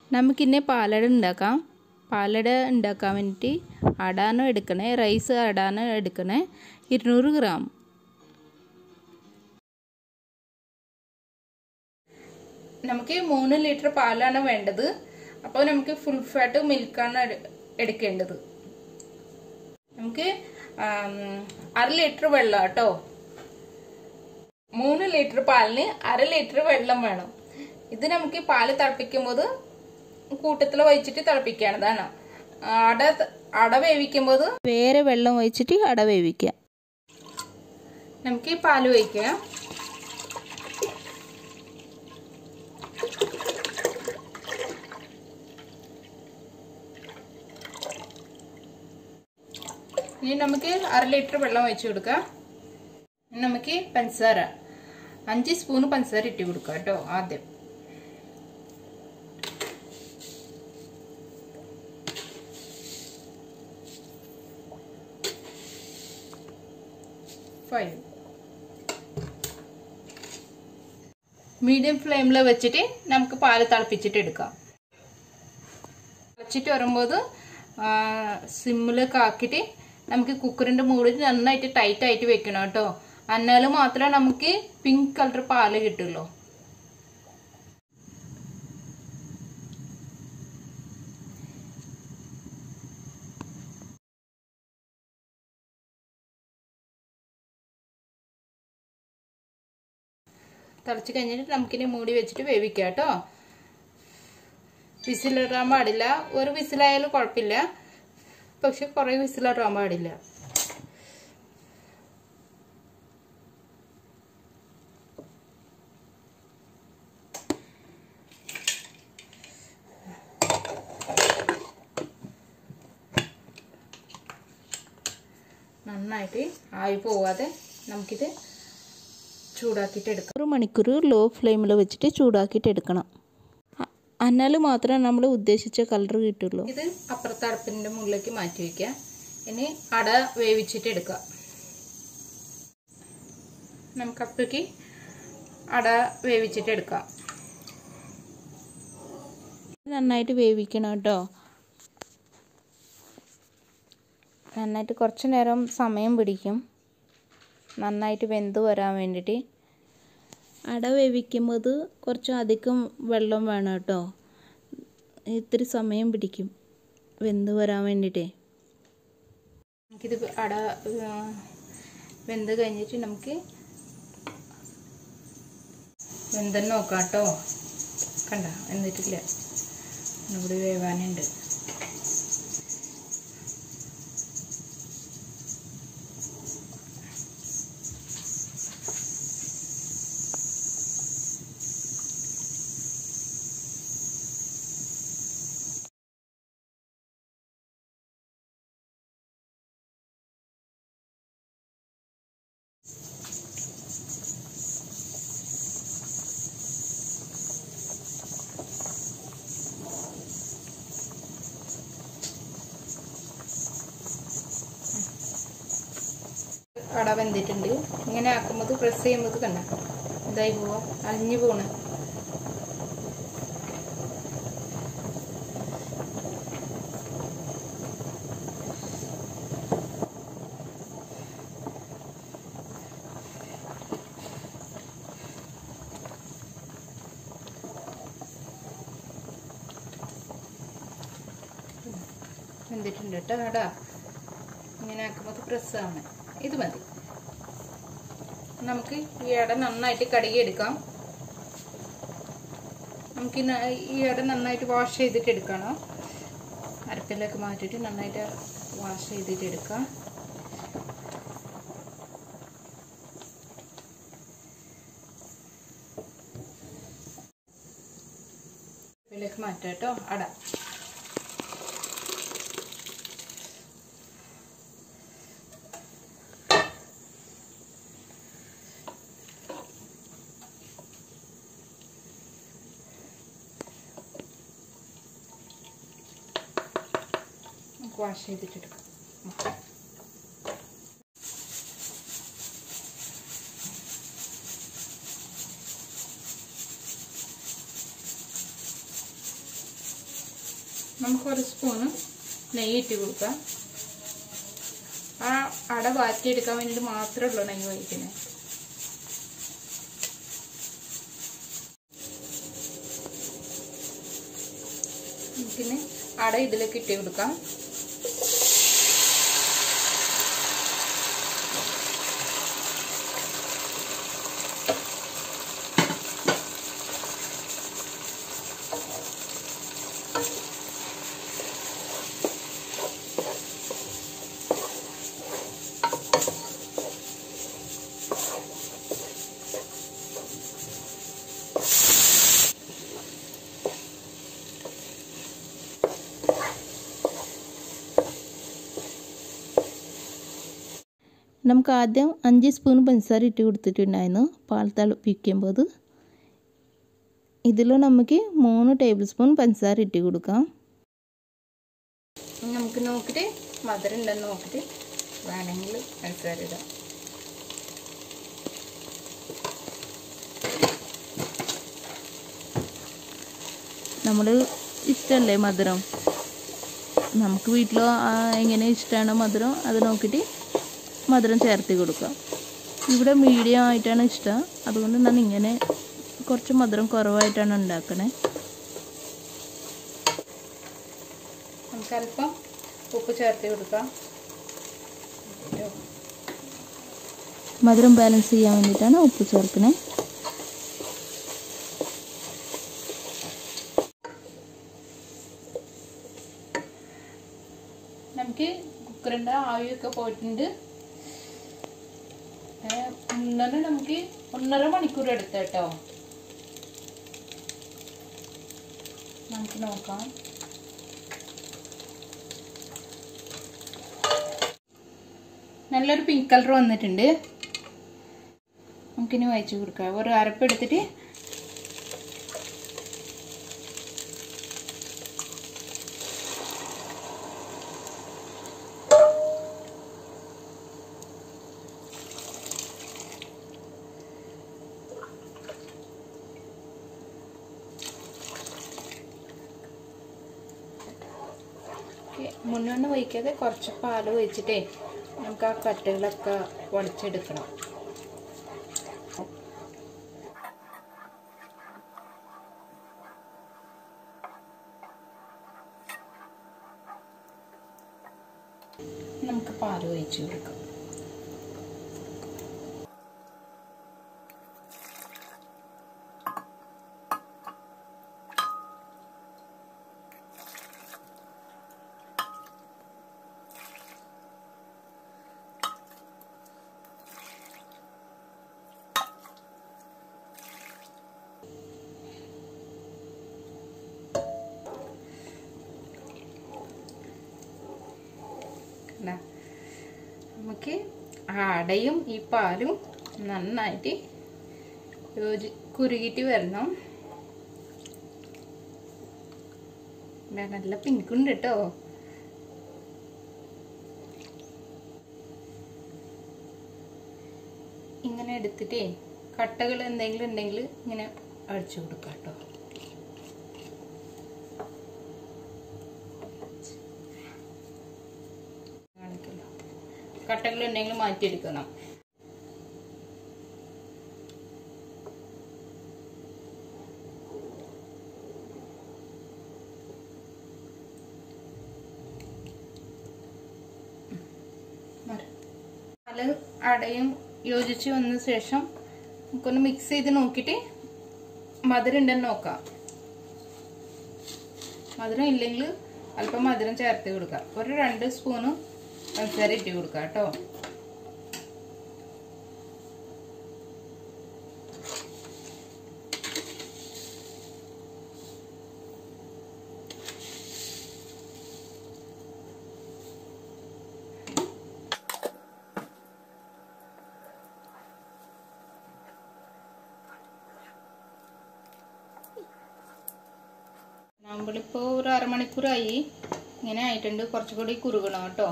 നമുക്കിന്നെ പാലട ഉണ്ടാക്കാം പാലട ഉണ്ടാക്കാൻ വേണ്ടിയിട്ട് അടാണ് എടുക്കണേ റൈസ് അടാണ് എടുക്കണേ ഇരുന്നൂറ് ഗ്രാം നമുക്ക് മൂന്ന് ലിറ്റർ പാലാണ് വേണ്ടത് അപ്പോൾ നമുക്ക് ഫുൾ ഫാറ്റ് മിൽക്കാണ് എടുക്കേണ്ടത് നമുക്ക് അര ലിറ്റർ വെള്ളം കേട്ടോ മൂന്ന് ലിറ്റർ പാലിന് അര ലിറ്റർ വെള്ളം വേണം ഇത് നമുക്ക് പാല് തിളപ്പിക്കുമ്പോൾ കൂട്ടത്തിൽ ഒഴിച്ചിട്ട് തിളപ്പിക്കുകയാണ് അട അട വേവിക്കുമ്പോൾ വേറെ വെള്ളം ഒഴിച്ചിട്ട് അട വേവിക്കുക നമുക്ക് ഈ പാല് ഒഴിക്കുക ഇനി നമുക്ക് അര ലിറ്റർ വെള്ളം ഒഴിച്ചു കൊടുക്കാം നമുക്ക് പഞ്ചസാര അഞ്ച് സ്പൂണ് പഞ്ചസാര ഇട്ട് കൊടുക്കുക കേട്ടോ ആദ്യം ഫൈവ് മീഡിയം ഫ്ലെയിമിൽ വെച്ചിട്ട് നമുക്ക് പാല് തിളപ്പിച്ചിട്ട് എടുക്കാം തിളച്ചിട്ട് വരുമ്പോൾ സിമ്മിലൊക്കെ ആക്കിയിട്ട് നമുക്ക് കുക്കറിന്റെ മൂടി നന്നായിട്ട് ടൈറ്റ് ആയിട്ട് വെക്കണം കേട്ടോ എന്നാൽ മാത്രമേ നമുക്ക് പിങ്ക് കളർ പാല് കിട്ടുള്ളൂ തിളച്ച് കഴിഞ്ഞിട്ട് നമുക്കിനി മൂടി വെച്ചിട്ട് വേവിക്കാം കേട്ടോ വിസിലിടാൻ പാടില്ല ഒരു വിസിലായാലും കുഴപ്പമില്ല പക്ഷെ കുറേ വിസിലിടാൻ പാടില്ല നന്നായിട്ട് ആയി പോവാതെ നമുക്കിത് ചൂടാക്കിയിട്ട് എടുക്കാം ഒരു മണിക്കൂർ ലോ ഫ്ലെയിമിൽ വെച്ചിട്ട് ചൂടാക്കിയിട്ട് എടുക്കണം എന്നാൽ മാത്രമേ നമ്മൾ ഉദ്ദേശിച്ച കളർ കിട്ടുള്ളൂ ഇത് അപ്പുറത്തെ അടുപ്പിൻ്റെ മുകളിലേക്ക് മാറ്റി വയ്ക്കുക ഇനി അട വേവിച്ചിട്ട് എടുക്കുക നമുക്ക് അപ്പേക്ക് അട വേവിച്ചിട്ട് എടുക്കാം നന്നായിട്ട് വേവിക്കണം കേട്ടോ നന്നായിട്ട് കുറച്ച് നേരം സമയം പിടിക്കും നന്നായിട്ട് വെന്ത് വരാൻ വേണ്ടിയിട്ട് അട വേവിക്കുമ്പോൾ കുറച്ച് അധികം വെള്ളം വേണം കേട്ടോ ഇത്തിരി സമയം പിടിക്കും വെന്ത് വരാൻ വേണ്ടിയിട്ടേ നമുക്കിത് അട വെന്ത് കഴിഞ്ഞിട്ട് നമുക്ക് വെന്തെന്ന് നോക്കാം കേട്ടോ കണ്ട എന്നിട്ടില്ല ഇവിടെ വേവാനുണ്ട് അട വെന്തിട്ടുണ്ട് ഇങ്ങനെ ആക്കുമ്പോൾ പ്രസ് ചെയ്യുമ്പോൾ കണ്ട ഇതായി പോവാ അലിഞ്ഞു പോണ് വെന്തിട്ടുണ്ട് കേട്ടോ അട ഇങ്ങനെ ആക്കുമ്പോൾ പ്രസ്സാണ് ഇത് മതി നമുക്ക് ഈ ഇട നന്നായിട്ട് കടുകി എടുക്കാം നമുക്ക് ഈ ഇട നന്നായിട്ട് വാഷ് ചെയ്തിട്ട് എടുക്കണം അരപ്പിലേക്ക് മാറ്റിയിട്ട് നന്നായിട്ട് വാഷ് ചെയ്തിട്ട് എടുക്കാം ഇതിലേക്ക് മാറ്റാം കേട്ടോ അട വാഷ് ചെയ്തിട്ടെടുക്കാം നമുക്ക് ഒരു സ്പൂണ് നെയ്യ് ഇട്ട് കൊടുക്കാം ആ അട വാറ്റിയെടുക്കാൻ വേണ്ടിയിട്ട് മാത്രമേ ഉള്ളൂ നെയ്യ് ഒഴിക്കുന്നത് നമുക്കിനി അട ഇതിലേക്ക് ഇട്ട് കൊടുക്കാം നമുക്ക് ആദ്യം അഞ്ച് സ്പൂൺ പഞ്ചസാര ഇട്ട് കൊടുത്തിട്ടുണ്ടായിരുന്നു പാൽ തിളപ്പിക്കുമ്പോൾ ഇതിൽ നമുക്ക് മൂന്ന് ടേബിൾ സ്പൂൺ പഞ്ചസാര ഇട്ട് കൊടുക്കാം നമുക്ക് നോക്കിയിട്ട് മധുരം ഉണ്ടെന്ന് നോക്കിയിട്ട് വേണമെങ്കിൽ പഞ്ചസാര ഇടാം നമ്മൾ ഇഷ്ടമല്ലേ മധുരം നമുക്ക് വീട്ടിൽ എങ്ങനെ ഇഷ്ടമാണോ മധുരം അത് നോക്കിയിട്ട് മധുരം ചേർത്ത് കൊടുക്കാം ഇവിടെ മീഡിയം ആയിട്ടാണ് ഇഷ്ടം അതുകൊണ്ട് ഞാൻ ഇങ്ങനെ കുറച്ച് മധുരം കുറവായിട്ടാണ് ഉണ്ടാക്കണേ നമുക്ക് അല്പം ഉപ്പ് ചേർത്ത് കൊടുക്കാം മധുരം ബാലൻസ് ചെയ്യാൻ വേണ്ടിയിട്ടാണ് ഉപ്പ് ചേർക്കണേ നമുക്ക് കുക്കറിൻ്റെ ആവിയൊക്കെ പോയിട്ടുണ്ട് ഒന്നര നമുക്ക് ഒന്നര മണിക്കൂർ എടുത്ത കേട്ടോ നമുക്ക് നോക്കാം നല്ലൊരു പിങ്ക് കളർ വന്നിട്ടുണ്ട് നമുക്കിനി വായിച്ചു കൊടുക്കാം ഒരു അരപ്പ് എടുത്തിട്ട് മുന്നോട്ട് വയ്ക്കാതെ കുറച്ച് പാൽ ഒഴിച്ചിട്ടേ നമുക്ക് ആ കട്ടുകളൊക്കെ പൊളിച്ചെടുക്കണം നമുക്ക് പാൽ ഒഴിച്ച് കൊടുക്കാം ഇതാ. നമുക്ക് ആ അടയും ഈ പാലും നന്നായിട്ട് യോജി കുറുകിയിട്ട് വരണം ഇതാ നല്ല പിങ്കുണ്ട് കേട്ടോ ഇങ്ങനെ എടുത്തിട്ടേ കട്ടകൾ എന്തെങ്കിലും ഉണ്ടെങ്കിൽ ഇങ്ങനെ അടിച്ചു കൊടുക്കാം കേട്ടോ കാണിക്കല്ലോ കട്ടകൾ ഉണ്ടെങ്കിൽ മാറ്റിയെടുക്കണം പാല് അടയും യോജിച്ച് വന്ന ശേഷം നമുക്കൊന്ന് മിക്സ് ചെയ്ത് നോക്കിയിട്ട് മധുരം ഉണ്ടെന്ന് നോക്കാം മധുരം ഇല്ലെങ്കിൽ അല്പം മധുരം ചേർത്ത് കൊടുക്കാം ഒരു രണ്ട് സ്പൂണ് പഞ്ചസാര ഇട്ട് കൊടുക്കാം കേട്ടോ നമ്മളിപ്പോൾ ഒരു അരമണിക്കൂറായി ഇങ്ങനെ ആയിട്ടുണ്ട് കുറച്ചുകൂടി കുറുകണം കേട്ടോ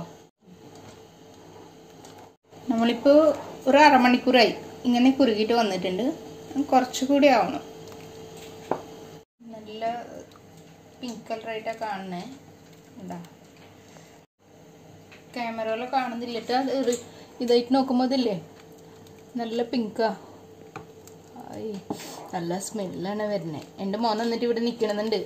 നമ്മളിപ്പോൾ ഒരു അരമണിക്കൂറായി ഇങ്ങനെ കുറുകിയിട്ട് വന്നിട്ടുണ്ട് കുറച്ചുകൂടി ആവണം നല്ല പിങ്ക് കളറായിട്ടാണ് കാണുന്നേ എന്താ ക്യാമറയിൽ കാണുന്നില്ല ട്ടോ. അത് ഇത് ഇതായിട്ട് നോക്കുമ്പോൾ ഇതില്ലേ നല്ല പിങ്കാ ആയി നല്ല സ്മെല്ലാണ് വരുന്നത് എൻ്റെ മോൻ എന്നിട്ട് ഇവിടെ നിൽക്കണമെന്നുണ്ട്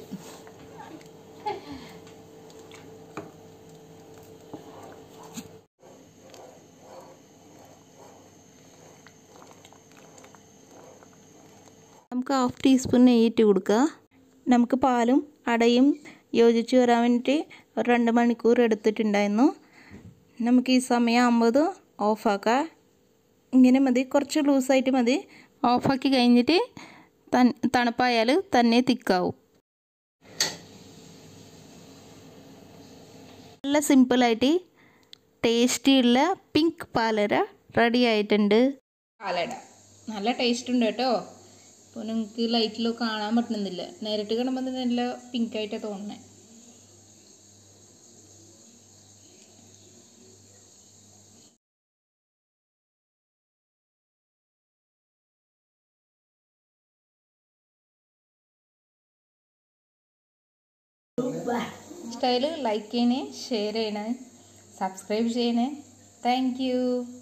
നമുക്ക് ഹാഫ് ടീസ്പൂൺ നെയ്യ് ഇട്ട് കൊടുക്കുക നമുക്ക് പാലും അടയും യോജിച്ച് വരാൻ വേണ്ടിയിട്ട് ഒരു രണ്ട് മണിക്കൂർ എടുത്തിട്ടുണ്ടായിരുന്നു നമുക്ക് ഈ സമയമാകുമ്പോൾ ഓഫാക്കാം ഇങ്ങനെ മതി കുറച്ച് ലൂസായിട്ട് മതി ഓഫാക്കി കഴിഞ്ഞിട്ട് തൻ തണുപ്പായാൽ തന്നെ തിക്കാവും നല്ല സിമ്പിളായിട്ട് ടേസ്റ്റിയുള്ള പിങ്ക് പാലര റെഡി ആയിട്ടുണ്ട് പാലട നല്ല ടേസ്റ്റ് ഉണ്ട് കേട്ടോ ഇപ്പോൾ നിങ്ങൾക്ക് ലൈറ്റിൽ കാണാൻ പറ്റുന്നില്ല നേരിട്ട് കാണുമ്പോൾ തന്നെ നല്ല പിങ്ക് ആയിട്ടാണ് തോന്നുന്നത് സ്റ്റൈല് ലൈക്ക് ചെയ്യണേ ഷെയർ ചെയ്യണേ സബ്സ്ക്രൈബ് ചെയ്യണേ താങ്ക് യു